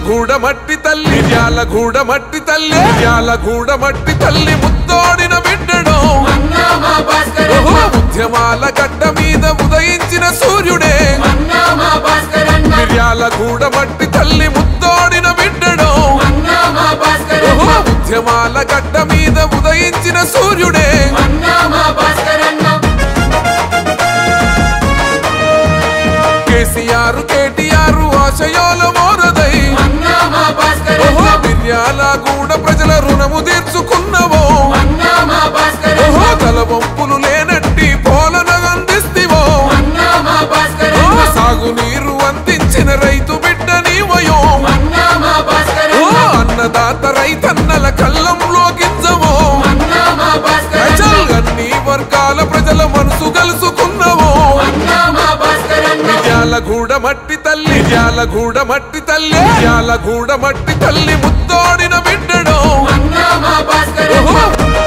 గూడ మట్టి తల్లి యాలగూడ మట్టి తల్లి యాలగూడ మట్టి తల్లి ముత్తోడిన బిడ్డడు అన్నా మా భాస్కర్ ఓహో ఉద్యమాల గడ్డ మీద ఉదయించిన సూర్యుడే అన్నా మా భాస్కర్ అన్న మిర్యాలగూడ మట్టి తల్లి ముత్తోడిన బిడ్డడు అన్నా మా భాస్కర్ ఓహో ఉద్యమాల గడ్డ మీద ఉదయించిన సూర్యుడే అన్నా మా భాస్కర్ అన్న కేసీఆర్ కేటీఆర్ ఆశయాల మోరదై అన్నా మా భాస్కర్ ఓహో మిర్యాలగూడ ప్రజల రుణము తీర్చుకున్నవో అన్నా మా భాస్కర్ ఓహో తలవంపులు లేనట్టి పోలన అందిస్తివో అన్నా మా భాస్కర్ ఓ సాగునీరు అందించిన రైతు బిడ్డ నీవయో అన్నా మా భాస్కర్ ఓ అన్నదాత రైతన్నల కళ్ళంలో గింజవో అన్నా మా భాస్కర్ అచల్ అన్ని వర్గాల ప్రజల మనసు కలుసుకున్నవో అన్నా మా భాస్కర్ అన్న యాలగూడ మట్టి తల్లి యాలగూడ మట్టి తల్లి యాలగూడ మట్టి తల్లి ముత్తోడిన బిడ్డడు అన్నా మా భాస్కర్ ఓహో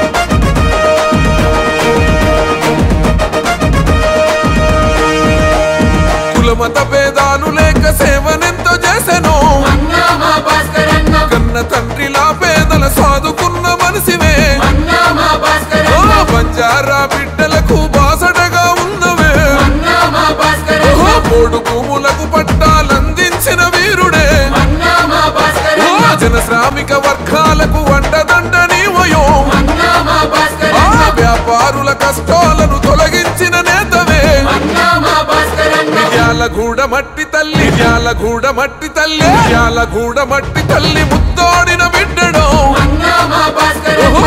కులమత భేదాలు లేక సేవనెంతో చేసెను అన్నా మా భాస్కర్ అన్న కన్న తండ్రిలా పేదల సాదుకున్న మనిషివే అన్నా మా భాస్కర్ ఓ బంజారా బిడ్డలకు బాసడగా ఉన్నవే అన్నా మా భాస్కర్ ఓ మూడు భూములకు పట్టాలందించిన వీరుడే అన్నా మా భాస్కర్ ఓ జన శ్రామిక వర్గాలకు వంటదండ నీవయో అన్నా మా భాస్కర్ ఆ వ్యాపారుల కష్టాలను తొలగించిన నేతవే అన్నా మా భాస్కర్ అన్న యాలగూడ మట్టి తల్లి యాలగూడ మట్టి తల్లి యాలగూడ మట్టి తల్లి ముత్తోడిన బిడ్డడు అన్నా మా భాస్కర్ ఓహో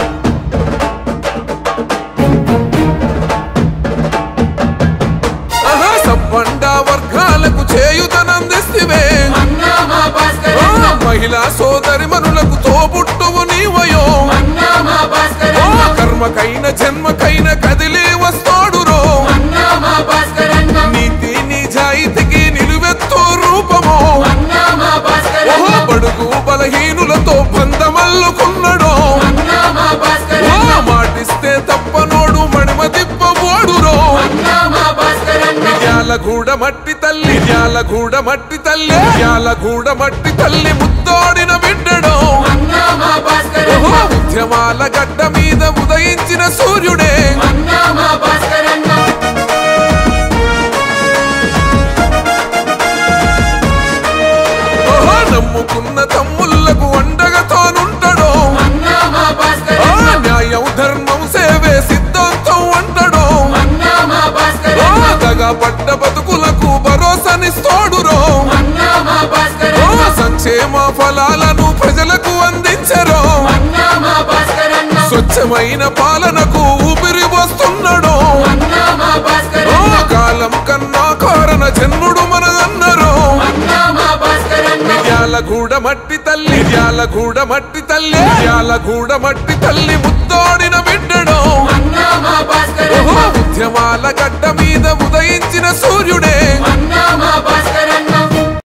ఆహా, సబ్బండ వర్గాలకు చేయుతనందిస్తివే అన్నా మా భాస్కర్ ఆ, మహిళా సోదరి మనులకు తోబుట్టువు నీవయో అన్నా మా భాస్కర్ ఓ కర్మకైన జన్మకైన కదిలి వస్తాడురో అన్నా మా భాస్కర్ అన్న నీతి నిజాయితీకి నిలువెత్తు రూపమో అన్నా మా భాస్కర్ ఓహో బడుగు బలహీనులతో బంధమల్లుకున్నడో అన్నా మా భాస్కర్ ఓ మాటిస్తే తప్పనోడు మడిమ తిప్పబోడురో అన్నా మా భాస్కర్ అన్న యాలగూడ మట్టి తల్లి యాలగూడ మట్టి తల్లి యాలగూడ మట్టి తల్లి ముత్తోడిన బిడ్డడు అన్నా మా భాస్కర్ అన్న. ఓహో ఉద్యమాల గడ్డ మీద ఉదయించిన సూర్యుడే అన్నా మా భాస్కర్ అన్న మిర్యాలగూడ మట్టి తల్లి యాలగూడ మట్టి తల్లి ముత్తోడిన బిడ్డడు అన్నా మా భాస్కర్ అన్న. ఓహో ఉద్యమాల గడ్డ మీద ఉదయించిన ఓహో నమ్ముకున్న తమ్ముళ్లకు అండగా తానుంటాడో అన్నా మా భాస్కర్ ఆ అన్న. న్యాయం ధర్మం సేవే సిద్ధాంతం అంటాడో అన్నా మా భాస్కర్ ఓ అన్న. దగా పడ్డ బతుకులకు భరోసానిస్తోడురో అన్నా మా భాస్కర్ ఓ అన్న. సంక్షేమ ఫలాలను ప్రజలకు అందించరో అన్నా మా భాస్కర్ అన్న. స్వచ్ఛమైన పాలనకు ఊపిరి వస్తున్నాడో అన్నా మా భాస్కర్ ఓ అన్న. కాలం కన్నా కారణ జన్ముడు మన అన్నరో అన్నా మా భాస్కర్ అన్న. యాలగూడ మట్టి తల్లి యాలగూడ మట్టి తల్లి యాలగూడ మట్టి తల్లి ముత్తోడిన బిడ్డడు అన్నా మా భాస్కర్ ఓహో అన్న. ఉద్యమాల గడ్డ మీద ఉదయించిన సూర్యుడే అన్నా మా భాస్కర్